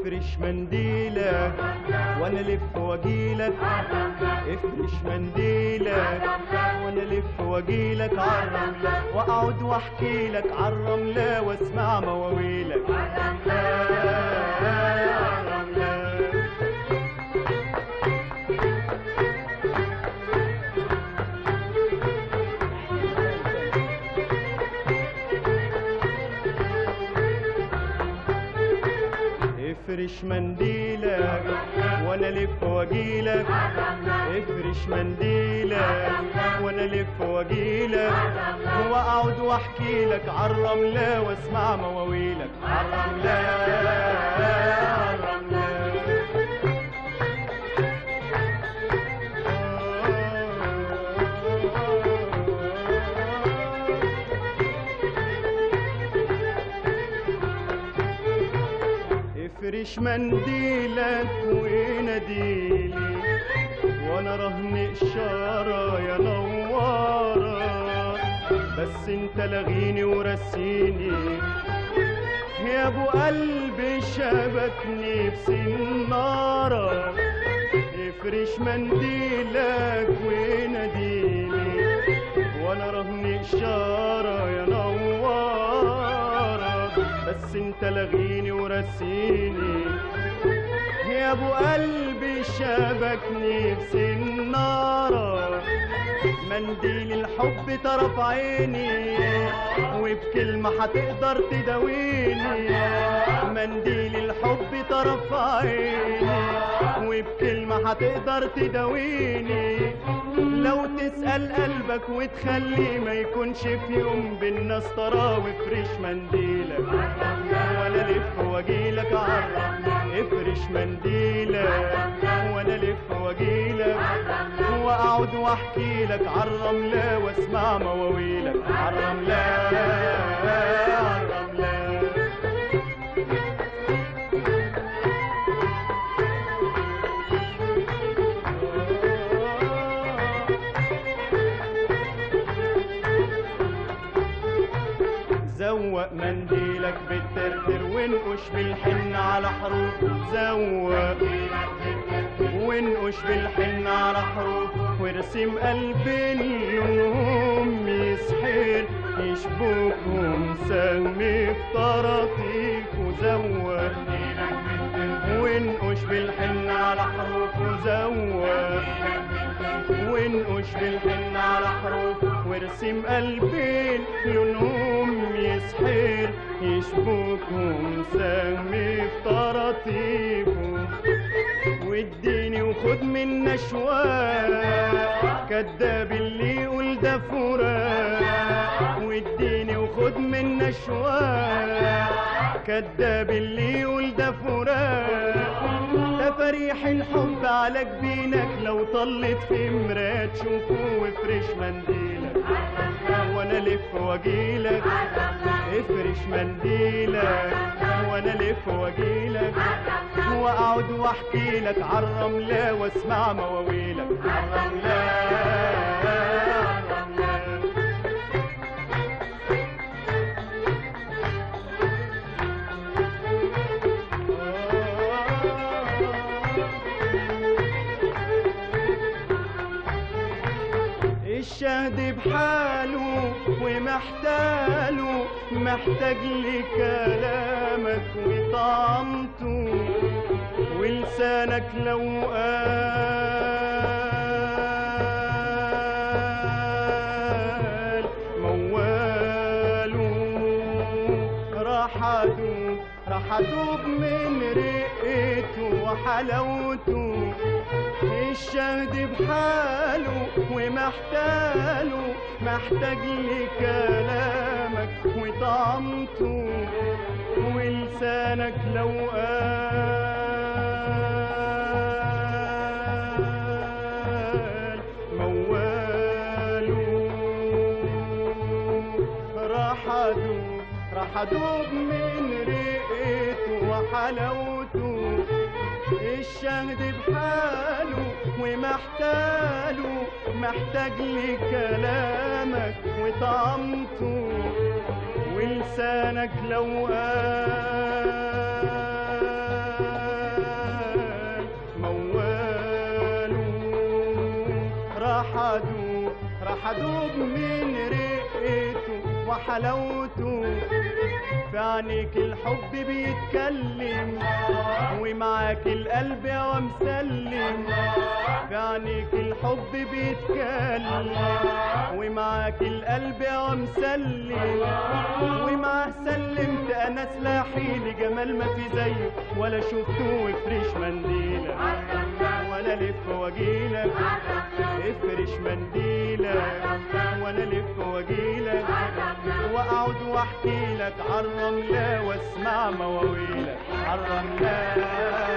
افرش منديلك وانا الف واجيلك افرش منديلك وانا الف واجيلك عالرملة واقعد واحكي لك عالرملة واسمع مواويلك عالرملة افرش منديلك وانا الف واجيلك افرش منديلك وانا الف واجيلك واقعد واحكي لك عالرملة واسمع مواويلك عالرملة عالرملة افرش منديلك وناديلي وانا رهن اشاره يا نواره بس انت لغيني ورسيني يا ابو قلبي شبكني بسناره افرش منديلك وناديلي وانا رهن اشاره يا نواره بس انت لغيني ورسيني يا ابو قلبي شبكني بسناره منديل الحب طرف عيني وبكلمة هتقدر تداويني منديل الحب طرف عيني وبكلمة هتقدر تداويني لو تسأل قلبك وتخلي ما يكونش في يوم بالناس تراه وافرش منديلك وانا الف واجيلك عرم افرش منديلك وانا الف واجيلك واقعد واحكي لك عالرملة واسمع مواويلك عالرملة عالرملة زوق منديلك بالترتر وانقش بالحن على حروف زوق وانقش بالحن على حروف وارسم قلبين لونهم يسحر يشبكهم سهم في طراطيف وزوق وانقش بالحن على حروف وزوق وانقش بالحن على حروف وارسم قلبين لونهم يسحر يشبكهم سهم في طراطيفهم واديني وخد من نشواه كداب اللي يقول ده فراق واديني وخد من نشواه كداب اللي يقول ده فراق تفاريح الحب على جبينك لو طلت في مراية تشوفه وافرش منديلك وانا الف واجيلك افرش منديلك وانا الف واجيلك واقعد واحكي لك عالرملة واسمع مواويلك عالرملة عالرملة الشهد بحاله ومحتاله محتاج لكلامك وطعمته ولسانك لو قال مواله راح ادوب راح ادوب من رقته وحلاوته الشهد بحاله ومحتاله محتاج لكلامك وطعمته ولسانك لو قال مواله راح ادوب راح ادوب من رقته وحلاوته الشهد بحاله ومحتاله محتاج لكلامك وطعمته ولسانك لو ادوب من رقته وحلاوته في عينيك الحب بيتكلم ومعاك القلب يا مسلم في عينيك الحب بيتكلم ومعاك القلب يا مسلم ومعاه سلمت انا سلاحي لجمال ما في زيه ولا شفته وفرش منديلك وانا الف واجيلك افرش منديلك وانا الف واجيلك واقعد واحكي لك عالرملة واسمع مواويلك عالرملة